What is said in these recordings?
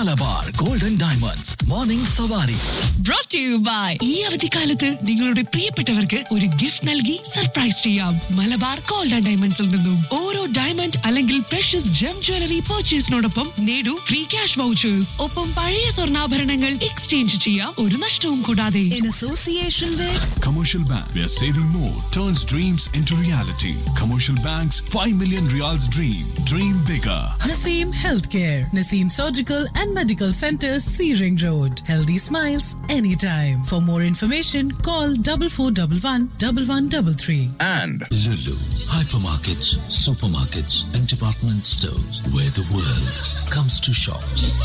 Malabar golden diamonds morning സവാരി brought to you by ഈ അവധിക്കാലത്ത് നിങ്ങളുടെ പ്രിയപ്പെട്ടവർക്ക് ഒരു ഗിഫ്റ്റ് നൽകി സർപ്രൈസ് ചെയ്യാം മലബാർ ഗോൾഡ് ആൻഡ് ഡയമണ്ട്സിൽ നിന്നും ഓരോ ഡയമണ്ട് അല്ലെങ്കിൽ പ്രഷ്യസ് ജം ജ്വല്ലറി പർച്ചേസിനോടൊപ്പം നേടൂ ഫ്രീ ക്യാഷ് വൗച്ചേഴ്സ് ഒപ്പം പഴയ സ്വർണ്ണാഭരണങ്ങൾ എക്സ്ചേഞ്ച് ചെയ്യാം ഒരു നഷ്ടവും കൂടാതെ in association with Commercial Bank, where saving more turns dreams into reality. Commercial Bank's 5 million reals dream. Dream bigger. Naseem Healthcare, Naseem Surgical and Medical Center, Searing Road. Healthy smiles anytime. For more information, call 4411 1133. and Lulu, hypermarkets, supermarkets, and department stores where the world comes to shop.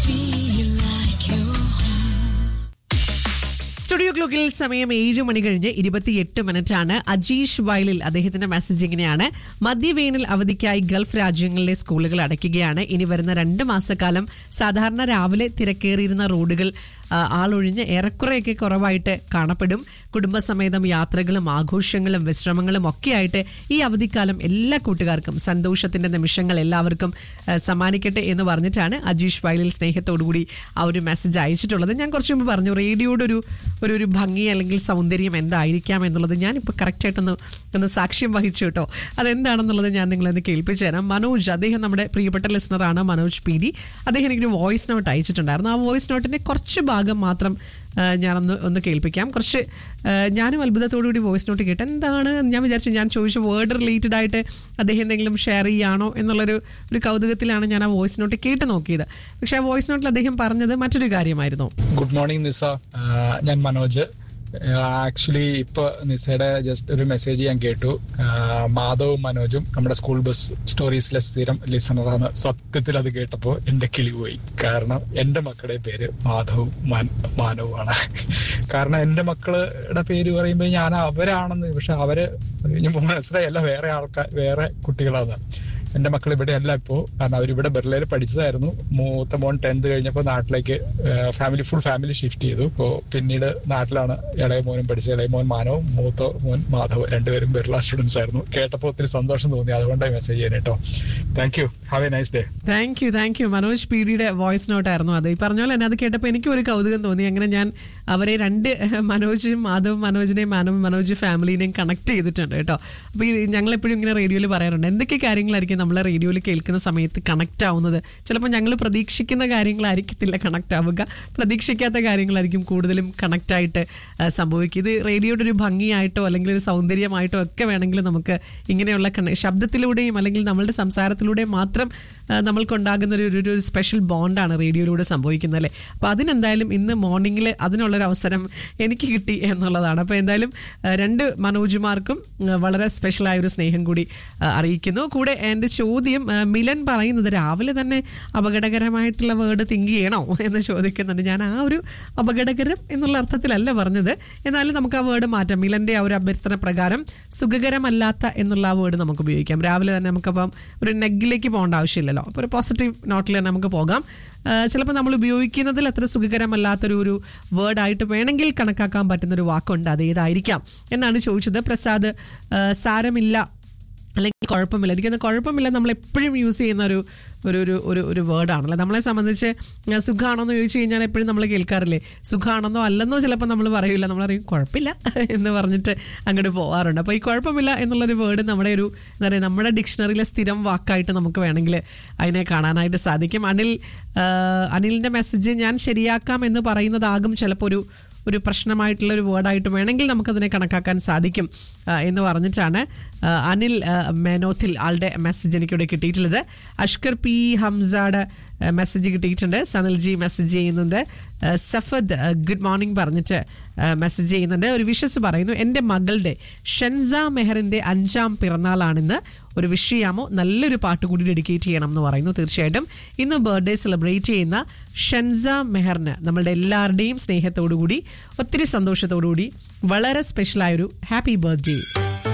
Studio ക്ലോക്കിൽ സമയം ഏഴ് മണി കഴിഞ്ഞ് ഇരുപത്തിയെട്ട് minute ആണ് അജീഷ് വയലിൽ അദ്ദേഹത്തിന്റെ message ഇങ്ങനെയാണ് മധ്യവേനൽ അവധിക്കായി Gulf രാജ്യങ്ങളിലെ സ്കൂളുകൾ അടയ്ക്കുകയാണ് ഇനി വരുന്ന രണ്ട് മാസക്കാലം സാധാരണ രാവിലെ തിരക്കേറിയിരുന്ന റോഡുകൾ ആ, ആളൊഴിഞ്ഞ് ഏറെക്കുറെയൊക്കെ കുറവായിട്ട് കാണപ്പെടും കുടുംബസമേതം യാത്രകളും ആഘോഷങ്ങളും വിശ്രമങ്ങളും ഒക്കെയായിട്ട് ഈ അവധിക്കാലം എല്ലാ കൂട്ടുകാർക്കും സന്തോഷത്തിന്റെ നിമിഷങ്ങൾ എല്ലാവർക്കും ആ, സമ്മാനിക്കട്ടെ എന്ന് പറഞ്ഞിട്ടാണ് അജീഷ് വയലിൽ സ്നേഹത്തോടുകൂടി ആ ഒരു മെസ്സേജ് അയച്ചിട്ടുള്ളത് ഞാൻ കുറച്ച് മുമ്പ് പറഞ്ഞു റേഡിയോയുടെ ഒരു ഒരു ഒരു ഭംഗി അല്ലെങ്കിൽ സൗന്ദര്യം എന്തായിരിക്കാം എന്നുള്ളത് ഞാനിപ്പോൾ കറക്റ്റായിട്ടൊന്ന് ഒന്ന് സാക്ഷ്യം വഹിച്ചു കേട്ടോ അതെന്താണെന്നുള്ളത് ഞാൻ നിങ്ങളൊന്ന് കേൾപ്പിച്ചു തരാം മനോജ് അദ്ദേഹം നമ്മുടെ പ്രിയപ്പെട്ട ലിസണറാണ് മനോജ് പി ഡി അദ്ദേഹം എനിക്കൊരു വോയിസ് നോട്ട് അയച്ചിട്ടുണ്ടായിരുന്നു ആ വോയിസ് നോട്ടിൻ്റെ കുറച്ച് ഭാഗം മാത്രം ആ, ഞാനൊന്ന് ഒന്ന് കേൾപ്പിക്കാം കുറച്ച് ആ, ഞാനും അത്ഭുതത്തോടു കൂടി വോയിസ് നോട്ട് കേട്ട് എന്താണ് ഞാൻ വിചാരിച്ചു ഞാൻ ചോദിച്ച വേർഡ് റിലേറ്റഡ് ആയിട്ട് അദ്ദേഹം എന്തെങ്കിലും ഷെയർ ചെയ്യാണോ എന്നുള്ളൊരു ഒരു കൗതുകത്തിലാണ് ഞാൻ ആ വോയിസ് നോട്ട് കേട്ട് നോക്കിയത് പക്ഷേ ആ വോയിസ് നോട്ടിൽ അദ്ദേഹം പറഞ്ഞത് മറ്റൊരു കാര്യമായിരുന്നു ഗുഡ് മോർണിംഗ് നിസ ആഹ് ഞാൻ മനോജ് ആക്ച്വലി ഇപ്പൊ നിസയുടെ ജസ്റ്റ് ഒരു മെസ്സേജ് ഞാൻ കേട്ടു ആഹ് മാധവും മനോജും നമ്മുടെ സ്കൂൾ ബസ് സ്റ്റോറീസിലെ സ്ഥിരം ലിസണറാണ് സത്യത്തിൽ അത് കേട്ടപ്പോ എന്റെ കിളി പോയി കാരണം എന്റെ മക്കളുടെ പേര് മാധവും മാൻ മാനവുമാണ് കാരണം എന്റെ മക്കളുടെ പേര് പറയുമ്പോൾ ഞാൻ അവരാണെന്ന് പക്ഷെ അവര് ഞാൻ മനസ്സിലായല്ല വേറെ ആൾക്കാർ വേറെ കുട്ടികളാണ് എന്റെ മക്കൾ ഇവിടെ അല്ല ഇപ്പോ കാരണം അവരിവിടെ ബെർലയിൽ പഠിച്ചതായിരുന്നു മൂത്ത മോൻ ടെൻത്ത് കഴിഞ്ഞപ്പോൾ നാട്ടിലേക്ക് ഫാമിലി ഫുൾ ഫാമിലി ഷിഫ്റ്റ് ചെയ്തു ഇപ്പോ പിന്നീട് നാട്ടിലാണ് ഇളയ മോനും പഠിച്ചത് ഇളയ മോൻ മാനവും മൂത്ത മോൻ മാധവ് രണ്ടുപേരും ബെർല സ്റ്റുഡൻസ് ആയിരുന്നു കേട്ടപ്പോൾ ഒത്തിരി സന്തോഷം തോന്നി അതുകൊണ്ടാണ് മെസ്സേജ് ചെയ്യാൻ കേട്ടോ thank you have a nice day thank you thank you Manoj P ഡിയുടെ വോയിസ് നോട്ട് ആയിരുന്നു അത് ഈ പറഞ്ഞ പോലെ തന്നെ അത് കേട്ടപ്പോൾ എനിക്കും ഒരു കൗതുകം തോന്നി അങ്ങനെ ഞാൻ അവരെ രണ്ട് മനോജും മാധവും മനോജിനെയും മാനവും മനോജ് ഫാമിലിനെയും കണക്ട് ചെയ്തിട്ടുണ്ട് കേട്ടോ അപ്പോൾ ഈ ഞങ്ങൾ എപ്പോഴും ഇങ്ങനെ റേഡിയോയിൽ പറയാറുണ്ട് എന്തൊക്കെ കാര്യങ്ങളായിരിക്കും നമ്മൾ റേഡിയോയിൽ കേൾക്കുന്ന സമയത്ത് കണക്ട് ആവുന്നത് ചിലപ്പോൾ ഞങ്ങൾ പ്രതീക്ഷിക്കുന്ന കാര്യങ്ങളായിരിക്കത്തില്ല കണക്ട് ആവുക പ്രതീക്ഷിക്കാത്ത കാര്യങ്ങളായിരിക്കും കൂടുതലും കണക്ട് ആയിട്ട് ആ, സംഭവിക്കുക ഇത് റേഡിയോയുടെ ഒരു ഭംഗിയായിട്ടോ അല്ലെങ്കിൽ ഒരു സൗന്ദര്യമായിട്ടോ ഒക്കെ വേണമെങ്കിൽ നമുക്ക് ഇങ്ങനെയുള്ള കണ- ശബ്ദത്തിലൂടെയും അല്ലെങ്കിൽ നമ്മളുടെ സംസാരത്തിലൂടെയും മാത്രം ആ, നമ്മൾക്കുണ്ടാകുന്ന ഒരു ഒരു- ഒരു സ്പെഷ്യൽ ബോണ്ടാണ് റേഡിയോയിലൂടെ സംഭവിക്കുന്നത് അല്ലേ അപ്പോൾ അതിനെന്തായാലും ഇന്ന് മോർണിംഗിൽ അതിനുള്ളൊരു അവസരം എനിക്ക് കിട്ടി എന്നുള്ളതാണ് അപ്പോൾ എന്തായാലും ആ, രണ്ട് മനോജുമാർക്കും ആ, വളരെ സ്പെഷ്യലായ ഒരു സ്നേഹം കൂടി ആ, അറിയിക്കുന്നു കൂടെ എൻ്റെ ചോദ്യം ആ, മിലൻ പറയുന്നത് രാവിലെ തന്നെ അപകടകരമായിട്ടുള്ള വേർഡ് തിങ്ക് ചെയ്യണോ എന്ന് ചോദിക്കുന്നുണ്ട് ഞാൻ ആ ഒരു അപകടകരം എന്നുള്ള അർത്ഥത്തിലല്ല പറഞ്ഞത് എന്നാലും നമുക്ക് ആ വേർഡ് മാറ്റാം മിലൻ്റെ ആ ഒരു അഭ്യർത്ഥന പ്രകാരം സുഖകരമല്ലാത്ത എന്നുള്ള ആ വേർഡ് നമുക്ക് ഉപയോഗിക്കാം രാവിലെ തന്നെ നമുക്കപ്പം ഒരു നെഗിലേക്ക് പോകേണ്ട ആവശ്യമില്ലല്ലോ അപ്പോൾ ഒരു പോസിറ്റീവ് നോട്ടിൽ തന്നെ നമുക്ക് പോകാം ചിലപ്പോൾ നമ്മൾ ഉപയോഗിക്കുന്നതിൽ അത്ര സുഖകരമല്ലാത്തൊരു ഒരു വേർഡായിട്ട് വേണമെങ്കിൽ കണക്കാക്കാൻ പറ്റുന്ന ഒരു വാക്കുണ്ട് അത് ഏതായിരിക്കാം എന്നാണ് ചോദിച്ചത് പ്രസാദ് ആ, സാരമില്ല അല്ലെങ്കിൽ കുഴപ്പമില്ല എനിക്കത് കുഴപ്പമില്ല നമ്മൾ എപ്പോഴും യൂസ് ചെയ്യുന്ന ഒരു ഒരു ഒരു ഒരു ഒരു വേർഡാണല്ലോ നമ്മളെ സംബന്ധിച്ച് ആ, സുഖാണോന്ന് ചോദിച്ചു കഴിഞ്ഞാൽ എപ്പോഴും നമ്മൾ കേൾക്കാറില്ലേ സുഖാണെന്നോ അല്ലെന്നോ ചിലപ്പോൾ നമ്മൾ പറയില്ല നമ്മൾ പറയും കുഴപ്പമില്ല എന്ന് പറഞ്ഞിട്ട് അങ്ങോട്ട് പോകാറുണ്ട് അപ്പോൾ ഈ കുഴപ്പമില്ല എന്നുള്ളൊരു വേർഡ് നമ്മുടെ ഒരു എന്താ പറയുക നമ്മുടെ ഡിക്ഷണറിയിലെ സ്ഥിരം വാക്കായിട്ട് നമുക്ക് വേണമെങ്കിൽ അതിനെ കാണാനായിട്ട് സാധിക്കും അനിൽ ആ, അനിലിൻ്റെ മെസ്സേജ് ഞാൻ ശരിയാക്കാം എന്ന് പറയുന്നതാകും ചിലപ്പോൾ ഒരു ഒരു പ്രശ്നമായിട്ടുള്ള ഒരു വേർഡായിട്ട് വേണമെങ്കിൽ നമുക്കതിനെ കണക്കാക്കാൻ സാധിക്കും ആ, എന്ന് പറഞ്ഞിട്ടാണ് ആ, അനിൽ ആ, മേനോത്തിൽ ആളുടെ മെസ്സേജ് എനിക്കിവിടെ കിട്ടിയിട്ടുള്ളത് അഷ്കർ പി ഹംസാഡ് മെസ്സേജ് കിട്ടിയിട്ടുണ്ട് സനൽജി മെസ്സേജ് ചെയ്യുന്നുണ്ട് ആ, സഫദ് ആ, ഗുഡ് മോർണിംഗ് പറഞ്ഞിട്ട് ആ, മെസ്സേജ് ചെയ്യുന്നുണ്ട് ഒരു വിഷസ് പറയുന്നു എൻ്റെ മകളുടെ ഷെൻസ മെഹറിൻ്റെ അഞ്ചാം പിറന്നാളാണിന്ന് ഒരു വിഷ് ചെയ്യാമോ നല്ലൊരു പാട്ട് കൂടി ഡെഡിക്കേറ്റ് ചെയ്യണം എന്ന് പറയുന്നു തീർച്ചയായിട്ടും ഇന്ന് ബർത്ത്ഡേ സെലിബ്രേറ്റ് ചെയ്യുന്ന ഷെൻസ മെഹറിന് നമ്മളുടെ എല്ലാവരുടെയും സ്നേഹത്തോടു കൂടി ഒത്തിരി സന്തോഷത്തോടു കൂടി വളരെ സ്പെഷ്യലായൊരു ഹാപ്പി ബർത്ത്ഡേ